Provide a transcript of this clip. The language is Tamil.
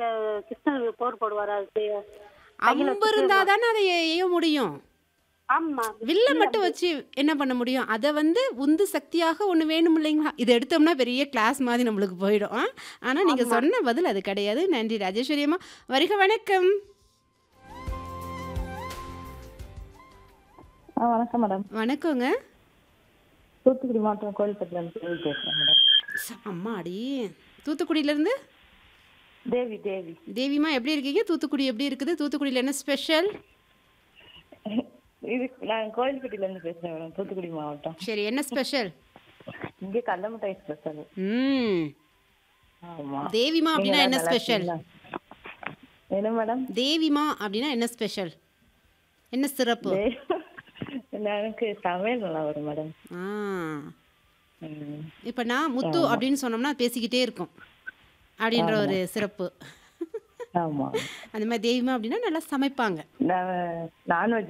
கிருஷ்ணருக்கு போர் போடுவாரு அது அம்பு இருந்தா தானே அதை எய்ய முடியும் ஆமா வில்ல மட்டும் வச்சு என்ன பண்ண முடியும் அதை வந்து உந்து சக்தியாக ஒன்று வேணும் இல்லைங்களா இதை எடுத்தோம்னா பெரிய கிளாஸ் மாதிரி நம்மளுக்கு போயிடும் ஆ? ஆனா நீங்க சொன்ன பதில் அது கிடையாது நன்றி ராஜேஸ்வரி அம்மா வருக வணக்கம் ஆ வணக்கம் மேடம் வணக்கங்க தூத்துக்குடி மாவட்டம் கோயில்பட்டிலேருந்து தேவி பேசுகிறேன் மேடம் அம்மாடி தூத்துக்குடியிலேருந்து தேவி தேவி தேவிமா எப்படி இருக்கீங்க தூத்துக்குடி எப்படி இருக்குது தூத்துக்குடியில் என்ன ஸ்பெஷல் இது நான் கோயில்பட்டிலேருந்து பேசுகிறேன் மேடம் தூத்துக்குடி மாவட்டம் சரி என்ன ஸ்பெஷல் இங்கே கடல மிட்டாய் ஸ்பெஷல் ம் ஆமாம் தேவிமா அப்படின்னா என்ன ஸ்பெஷல் என்ன மேடம் தேவிமா அப்படின்னா என்ன ஸ்பெஷல் என்ன சிறப்பு எனக்கு சமையல் நல்லா வரும் மேடம் ஆ ம். இப்போ நான் முத்து அப்படின்னு சொன்னோம்னா பேசிக்கிட்டே இருக்கும் அப்படின்ற ஒரு சிறப்பு ஆமாம் அந்த மாதிரி தெய்வமா அப்படின்னா நல்லா சமைப்பாங்க நான் நான்வெஜ்